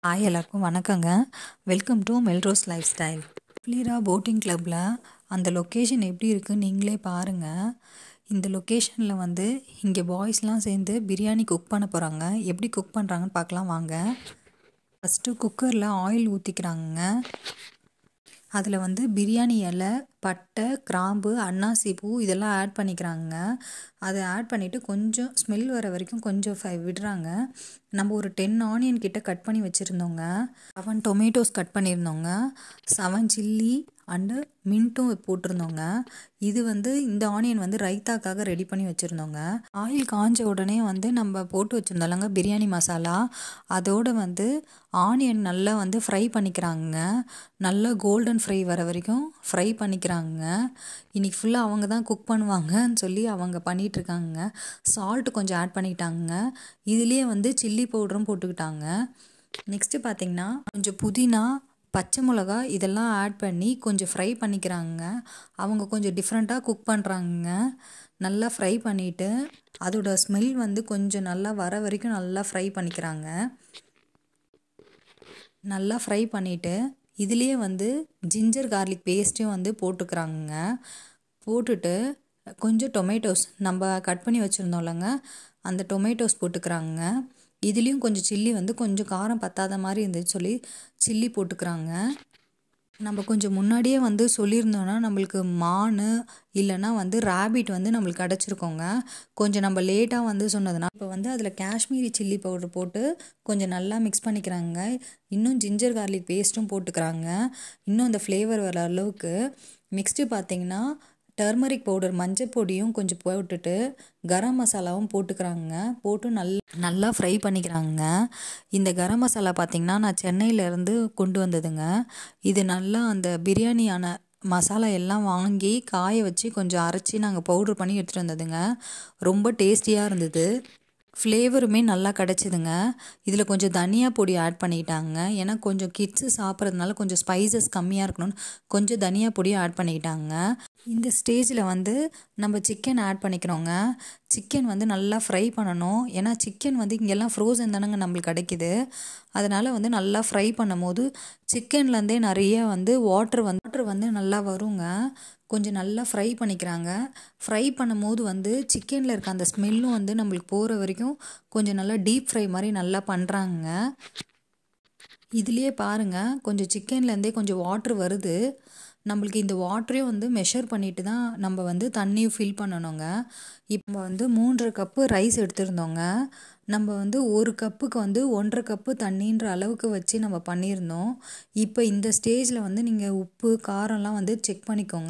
hi எல்லாருக்கும் வணக்கங்க welcome to Melrose lifestyle Flora boating கிளப்பில் அந்த லொக்கேஷன் எப்படி இருக்குன்னு நீங்களே பாருங்கள் இந்த லொக்கேஷனில் வந்து இங்கே பாய்ஸ்லாம் சேர்ந்து பிரியாணி குக் பண்ண போகிறாங்க எப்படி குக் பண்ணுறாங்கன்னு பார்க்கலாம் வாங்க ஃபஸ்ட்டு குக்கரில் ஆயில் ஊற்றிக்கிறாங்க அதில் வந்து பிரியாணி இலை பட்டை கிராம்பு அன்னாசி பூ இதெல்லாம் ஆட் பண்ணிக்கிறாங்க அதை ஆட் பண்ணிவிட்டு கொஞ்சம் ஸ்மெல் வர வரைக்கும் கொஞ்சம் ஃபை விடுறாங்க நம்ம ஒரு டென் ஆனியன் கிட்ட கட் பண்ணி வச்சுருந்தோங்க செவன் டொமேட்டோஸ் கட் பண்ணியிருந்தோங்க செவன் சில்லி அண்டு மின்ட்டும் போட்டிருந்தோங்க இது வந்து இந்த ஆனியன் வந்து ரைத்தாக்காக ரெடி பண்ணி வச்சுருந்தோங்க ஆயில் காஞ்ச உடனே வந்து நம்ம போட்டு வச்சுருந்தோம்லங்க பிரியாணி மசாலா அதோடு வந்து ஆனியன் நல்லா வந்து ஃப்ரை பண்ணிக்கிறாங்க நல்லா கோல்டன் ஃப்ரை வர வரைக்கும் ஃப்ரை பண்ணிக்கிறாங்க இன்றைக்கி ஃபுல்லாக அவங்க தான் குக் பண்ணுவாங்கன்னு சொல்லி அவங்க பண்ணிகிட்ருக்காங்க சால்ட் கொஞ்சம் ஆட் பண்ணிக்கிட்டாங்க இதுலேயே வந்து சில்லி பவுடரும் போட்டுக்கிட்டாங்க நெக்ஸ்ட்டு பார்த்திங்கன்னா கொஞ்சம் புதினா பச்சை மிளகா இதெல்லாம் ஆட் பண்ணி கொஞ்சம் ஃப்ரை பண்ணிக்கிறாங்க அவங்க கொஞ்சம் டிஃப்ரெண்ட்டாக குக் பண்ணுறாங்க நல்லா ஃப்ரை பண்ணிவிட்டு அதோட ஸ்மெல் வந்து கொஞ்சம் நல்லா வர வரைக்கும் நல்லா ஃப்ரை பண்ணிக்கிறாங்க நல்லா ஃப்ரை பண்ணிவிட்டு இதுலேயே வந்து ஜிஞ்சர் கார்லிக் பேஸ்ட்டையும் வந்து போட்டுக்கிறாங்க போட்டுட்டு கொஞ்சம் டொமேட்டோஸ் நம்ம கட் பண்ணி வச்சுருந்தோம்லங்க அந்த டொமேட்டோஸ் போட்டுக்கிறாங்க இதுலேயும் கொஞ்சம் சில்லி வந்து கொஞ்சம் காரம் பத்தாத மாதிரி இருந்துச்சு சொல்லி சில்லி போட்டுக்கிறாங்க நம்ம கொஞ்சம் முன்னாடியே வந்து சொல்லியிருந்தோன்னா நம்மளுக்கு மான் இல்லைன்னா வந்து ரேபிட் வந்து நம்மளுக்கு கிடச்சிருக்கோங்க கொஞ்சம் நம்ம லேட்டாக வந்து சொன்னதுனா இப்போ வந்து அதில் காஷ்மீரி சில்லி பவுடர் போட்டு கொஞ்சம் நல்லா மிக்ஸ் பண்ணிக்கிறாங்க இன்னும் ஜிஞ்சர் கார்லிக் பேஸ்ட்டும் போட்டுக்கிறாங்க இன்னும் அந்த ஃப்ளேவர் வர அளவுக்கு நெக்ஸ்ட்டு பார்த்தீங்கன்னா டர்மரிக் பவுடர் மஞ்சள் பொடியும் கொஞ்சம் போட்டுட்டு கரம் மசாலாவும் போட்டுக்கிறாங்க போட்டு நல்லா நல்லா ஃப்ரை பண்ணிக்கிறாங்க இந்த கரம் மசாலா பார்த்திங்கன்னா நான் சென்னையிலேருந்து கொண்டு வந்ததுங்க இது நல்லா அந்த பிரியாணியான மசாலா எல்லாம் வாங்கி காய வச்சு கொஞ்சம் அரைச்சி நாங்கள் பவுட்ரு பண்ணி எடுத்துகிட்டு வந்ததுங்க ரொம்ப டேஸ்டியாக இருந்தது ஃப்ளேவருமே நல்லா கிடச்சிதுங்க இதில் கொஞ்சம் தனியா பொடி ஆட் பண்ணிக்கிட்டாங்க ஏன்னா கொஞ்சம் கிட்ஸு சாப்பிட்றதுனால கொஞ்சம் ஸ்பைசஸ் கம்மியாக இருக்கணும்னு கொஞ்சம் தனியா பொடியும் ஆட் பண்ணிக்கிட்டாங்க இந்த ஸ்டேஜில் வந்து நம்ம சிக்கன் ஆட் பண்ணிக்கிறோங்க சிக்கன் வந்து நல்லா ஃப்ரை பண்ணணும் ஏன்னா சிக்கன் வந்து இங்கெல்லாம் ஃப்ரோசன் தானங்க நம்மளுக்கு கிடைக்கிது அதனால் வந்து நல்லா ஃப்ரை பண்ணும் போது சிக்கன்லேருந்தே நிறைய வந்து வாட்ரு வந்து வாட்ரு வந்து நல்லா வருங்க கொஞ்சம் நல்லா ஃப்ரை பண்ணிக்கிறாங்க ஃப்ரை பண்ணும் போது வந்து சிக்கனில் இருக்க அந்த ஸ்மெல்லும் வந்து நம்மளுக்கு போகிற வரைக்கும் கொஞ்சம் நல்லா டீப் ஃப்ரை மாதிரி நல்லா பண்ணுறாங்க இதுலேயே பாருங்கள் கொஞ்சம் சிக்கன்லேருந்தே கொஞ்சம் வாட்ரு வருது நம்மளுக்கு இந்த வாட்டரையும் வந்து மெஷர் பண்ணிட்டு தான் நம்ம வந்து தண்ணியும் ஃபில் பண்ணணுங்க இப்போ வந்து மூன்றரை கப்பு ரைஸ் எடுத்திருந்தோங்க நம்ம வந்து ஒரு கப்புக்கு வந்து ஒன்றரை கப்பு தண்ணின்ற அளவுக்கு வச்சு நம்ம பண்ணியிருந்தோம் இப்போ இந்த ஸ்டேஜில் வந்து நீங்கள் உப்பு காரம்லாம் வந்து செக் பண்ணிக்கோங்க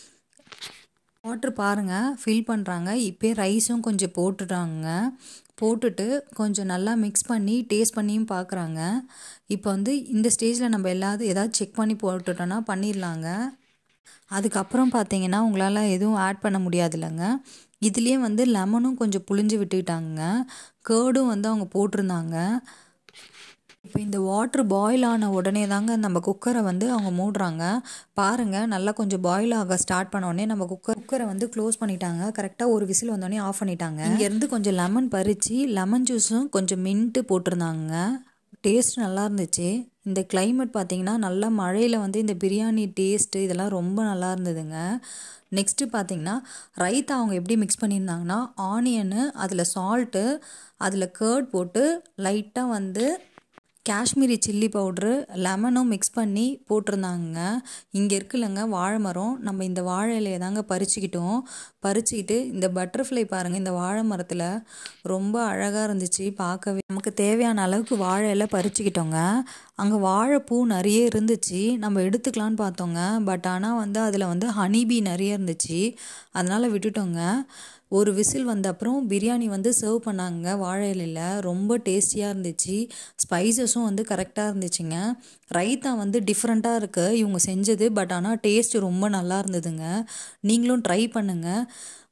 வாட்ரு பாருங்கள் ஃபில் பண்ணுறாங்க இப்போ ரைஸும் கொஞ்சம் போட்டுட்டாங்க போட்டுட்டு கொஞ்சம் நல்லா மிக்ஸ் பண்ணி டேஸ்ட் பண்ணியும் பார்க்குறாங்க இப்போ வந்து இந்த ஸ்டேஜில் நம்ம எல்லாத்தையும் ஏதாவது செக் பண்ணி போட்டுட்டோன்னா பண்ணிடலாங்க அதுக்கப்புறம் பார்த்தீங்கன்னா உங்களால் எதுவும் ஆட் பண்ண முடியாது இல்லைங்க இதுலேயே வந்து லெமனும் கொஞ்சம் புளிஞ்சு விட்டுக்கிட்டாங்க கேர்டும் வந்து அவங்க போட்டிருந்தாங்க இப்போ இந்த வாட்ரு பாயில் ஆன உடனே தாங்க நம்ம குக்கரை வந்து அவங்க மூடுறாங்க பாருங்கள் நல்லா கொஞ்சம் பாயில் ஆக ஸ்டார்ட் பண்ணோடனே நம்ம குக்கர் குக்கரை வந்து க்ளோஸ் பண்ணிட்டாங்க கரெக்டாக ஒரு விசில் வந்தோடனே ஆஃப் பண்ணிட்டாங்க இங்கேருந்து கொஞ்சம் லெமன் பறித்து லெமன் ஜூஸும் கொஞ்சம் மின்ட்டு போட்டிருந்தாங்க டேஸ்ட் நல்லா இருந்துச்சு இந்த கிளைமேட் பார்த்திங்கன்னா நல்லா மழையில் வந்து இந்த பிரியாணி டேஸ்ட்டு இதெல்லாம் ரொம்ப நல்லா இருந்ததுங்க நெக்ஸ்ட்டு பார்த்திங்கன்னா ரைத்தா அவங்க எப்படி மிக்ஸ் பண்ணியிருந்தாங்கன்னா ஆனியனு அதில் சால்ட்டு அதில் கேர்ட் போட்டு லைட்டாக வந்து காஷ்மீரி சில்லி பவுட்ரு லெமனும் மிக்ஸ் பண்ணி போட்டிருந்தாங்க இங்கே இருக்குல்லங்க வாழை மரம் நம்ம இந்த வாழை இலையை தாங்க பறிச்சுக்கிட்டோம் பறிச்சுக்கிட்டு இந்த பட்டர்ஃப்ளை பாருங்கள் இந்த வாழை மரத்தில் ரொம்ப அழகாக இருந்துச்சு பார்க்கவே நமக்கு தேவையான அளவுக்கு வாழை இலை பறிச்சுக்கிட்டோங்க அங்கே வாழைப்பூ நிறைய இருந்துச்சு நம்ம எடுத்துக்கலான்னு பார்த்தோங்க பட் ஆனால் வந்து அதில் வந்து ஹனிபி நிறைய இருந்துச்சு அதனால் விட்டுட்டோங்க ஒரு விசில் வந்த அப்புறம் பிரியாணி வந்து சர்வ் பண்ணாங்க வாழை இலையில் ரொம்ப டேஸ்டியாக இருந்துச்சு ஸ்பைசஸும் வந்து கரெக்டாக இருந்துச்சுங்க ரைத்தா வந்து டிஃப்ரெண்ட்டாக இருக்குது இவங்க செஞ்சது பட் ஆனால் டேஸ்ட் ரொம்ப நல்லா இருந்ததுங்க நீங்களும் ட்ரை பண்ணுங்கள்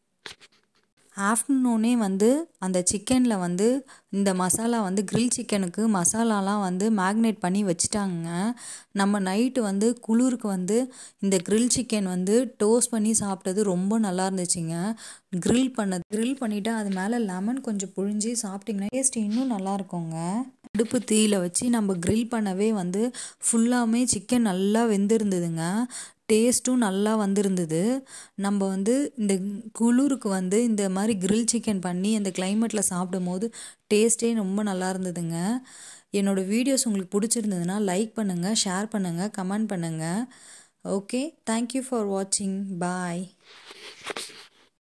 ஆஃப்டர்நூனே வந்து அந்த சிக்கனில் வந்து இந்த மசாலா வந்து கிரில் சிக்கனுக்கு மசாலாலாம் வந்து மேக்னேட் பண்ணி வச்சுட்டாங்க நம்ம நைட்டு வந்து குளிருக்கு வந்து இந்த கிரில் சிக்கன் வந்து டோஸ்ட் பண்ணி சாப்பிட்டது ரொம்ப நல்லா இருந்துச்சுங்க கிரில் பண்ணது கிரில் பண்ணிவிட்டு அது மேலே லெமன் கொஞ்சம் புழிஞ்சு சாப்பிட்டிங்கன்னா டேஸ்ட் இன்னும் நல்லா இருக்குங்க அடுப்பு தீயில வச்சு நம்ம grill பண்ணவே வந்து ஃபுல்லாமே சிக்கன் நல்லா வெந்திருந்ததுங்க டேஸ்ட்டும் நல்லா வந்திருந்தது நம்ம வந்து இந்த குளிருக்கு வந்து இந்த மாதிரி grill சிக்கன் பண்ணி அந்த கிளைமேட்டில் சாப்பிடும் போது டேஸ்ட்டே ரொம்ப நல்லா இருந்ததுங்க என்னோடய வீடியோஸ் உங்களுக்கு பிடிச்சிருந்ததுன்னா லைக் பண்ணுங்கள் ஷேர் பண்ணுங்கள் கமெண்ட் பண்ணுங்கள் ஓகே தேங்க்யூ ஃபார் வாட்சிங் பாய்